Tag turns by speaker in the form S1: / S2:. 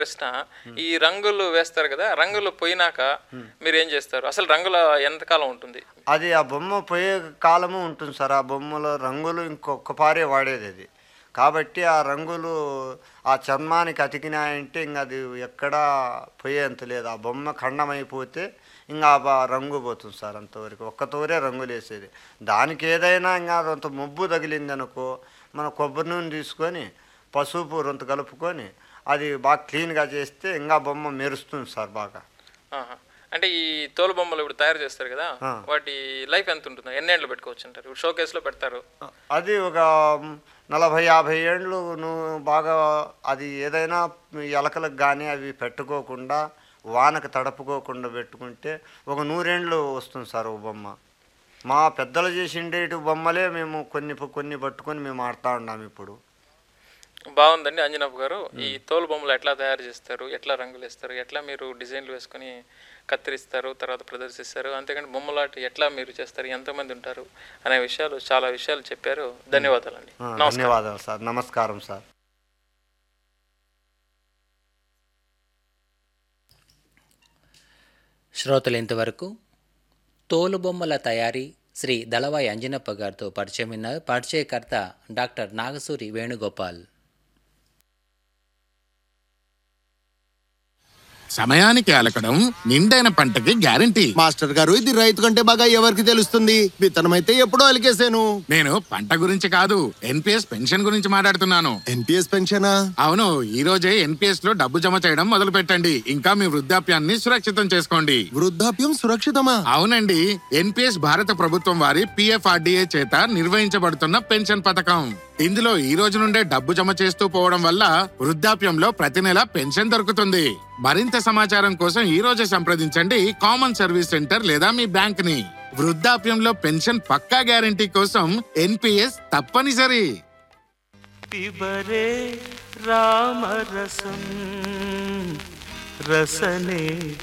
S1: ప్రశ్న ఈ రంగులు వేస్తారు కదా రంగులు పోయినాక మీరు ఏం చేస్తారు అసలు రంగుల ఎంతకాలం ఉంటుంది
S2: అది ఆ బొమ్మ పోయే కాలము ఉంటుంది సార్ ఆ బొమ్మలో రంగులు ఇంకొక పారే వాడేది అది కాబట్టి ఆ రంగులు ఆ చర్మానికి అతికినాయంటే ఇంకా అది ఎక్కడా పోయేంత లేదు ఆ బొమ్మ ఖండమైపోతే ఇంకా ఆ బ- రంగు పోతుంది సార్ అంతవరకు ఒక్కతోరే రంగులు వేసేది దానికి ఏదైనా ఇంకా అంత ముబ్బు తగిలింది అనుకో మన కొబ్బరి నూనె తీసుకొని పసుపు రొంత కలుపుకొని అది బాగా క్లీన్గా చేస్తే ఇంకా బొమ్మ మెరుస్తుంది సార్ బాగా
S1: ఆహా. అంటే ఈ తోలు బొమ్మలు ఇప్పుడు తయారు చేస్తారు కదా
S2: ఆ.
S1: వాటి లైఫ్ ఎంత ఉంటుంది ఎన్నేళ్ళు పెట్టుకోవచ్చు అంటారు ఇప్పుడు షో కేసులో పెడతారు
S2: అది ఒక నలభై యాభై ఏండ్లు నువ్వు బాగా అది ఏదైనా ఎలకలకు కానీ అవి పెట్టుకోకుండా వానకు తడపుకోకుండా పెట్టుకుంటే ఒక నూరేండ్లు వస్తుంది సార్ ఒక బొమ్మ మా పెద్దలు చేసిండేటి బొమ్మలే మేము కొన్ని కొన్ని పట్టుకొని మేము ఆడుతూ ఉన్నాం ఇప్పుడు
S1: బాగుందండి అంజనప్ప గారు ఈ తోలు బొమ్మలు ఎట్లా తయారు చేస్తారు ఎట్లా రంగులు వేస్తారు ఎట్లా మీరు డిజైన్లు వేసుకొని కత్తిరిస్తారు తర్వాత ప్రదర్శిస్తారు అంతేకాని బొమ్మలాట ఎట్లా మీరు చేస్తారు ఎంతమంది ఉంటారు అనే విషయాలు చాలా విషయాలు చెప్పారు ధన్యవాదాలండి
S2: ఆ,
S1: నమస్కారం
S2: ధన్యవాదాలు సార్ నమస్కారం సార్
S3: శ్రోతలు ఇంతవరకు తోలుబొమ్మల తయారీ శ్రీ దళవాయి అంజనప్ప గారితో పరిచయం విన్నారు పరిచయకర్త డాక్టర్ నాగసూరి వేణుగోపాల్
S4: సమయానికి అలకడం నిండైన పంటకి గ్యారంటీ
S5: మాస్టర్ గారు ఇది రైతు కంటే బాగా ఎవరికి తెలుస్తుంది విత్తనం అయితే ఎప్పుడో అలికేసాను
S4: నేను పంట గురించి కాదు ఎన్పిఎస్ పెన్షన్ గురించి మాట్లాడుతున్నాను
S5: ఎన్పిఎస్ పెన్షనా
S4: అవును ఈ రోజే ఎన్పిఎస్ లో డబ్బు జమ చేయడం మొదలు పెట్టండి ఇంకా మీ వృద్ధాప్యాన్ని సురక్షితం చేసుకోండి
S5: వృద్ధాప్యం సురక్షితమా
S4: అవునండి ఎన్పిఎస్ భారత ప్రభుత్వం వారి పిఎఫ్ఆర్డిఏ చేత నిర్వహించబడుతున్న పెన్షన్ పథకం ఇందులో ఈ రోజు నుండే డబ్బు జమ చేస్తూ పోవడం వల్ల వృద్ధాప్యంలో ప్రతి నెల పెన్షన్ దొరుకుతుంది మరింత సమాచారం కోసం ఈ రోజే సంప్రదించండి కామన్ సర్వీస్ సెంటర్ లేదా మీ బ్యాంక్ ని వృద్ధాప్యంలో పెన్షన్ పక్కా గ్యారంటీ కోసం ఎన్పిఎస్ తప్పనిసరి
S6: పిబరే రామరసం రసనే